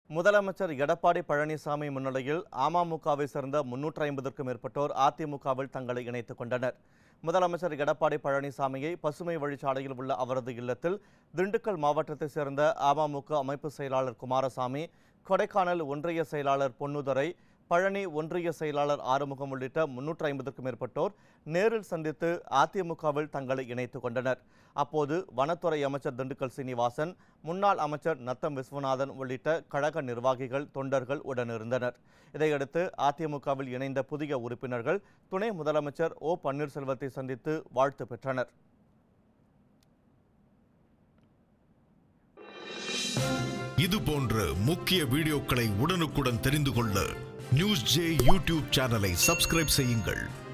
முதலமைச்சர் எடப்பாடி பழனிசாமி முன்னிலையில் அமமுகவை சேர்ந்த முன்னூற்றி ஐம்பதற்கும் மேற்பட்டோர் அதிமுகவில் தங்களை இணைத்துக் கொண்டனர் முதலமைச்சர் எடப்பாடி பழனிசாமியை பசுமை வழிச்சாலையில் உள்ள அவரது இல்லத்தில் திண்டுக்கல் மாவட்டத்தைச் சேர்ந்த அமமுக அமைப்பு செயலாளர் குமாரசாமி கொடைக்கானல் ஒன்றிய செயலாளர் பொன்னுதுரை பழனி ஒன்றிய செயலாளர் ஆறுமுகம் உள்ளிட்ட முன்னூற்றி ஐம்பதுக்கும் மேற்பட்டோர் நேரில் சந்தித்து அதிமுகவில் தங்களை இணைத்துக் கொண்டனர் அப்போது வனத்துறை அமைச்சர் திண்டுக்கல் சீனிவாசன் முன்னாள் அமைச்சர் நத்தம் விஸ்வநாதன் உள்ளிட்ட கழக நிர்வாகிகள் தொண்டர்கள் உடனிருந்தனர் இதையடுத்து அதிமுகவில் இணைந்த புதிய உறுப்பினர்கள் துணை முதலமைச்சர் ஓ பன்னீர்செல்வத்தை சந்தித்து வாழ்த்து பெற்றனர் இது போன்ற முக்கிய வீடியோக்களை உடனுக்குடன் தெரிந்து கொள்ள நியூஸ் ஜே யூடியூப் சேனலை சப்ஸ்கிரைப் செய்யுங்கள்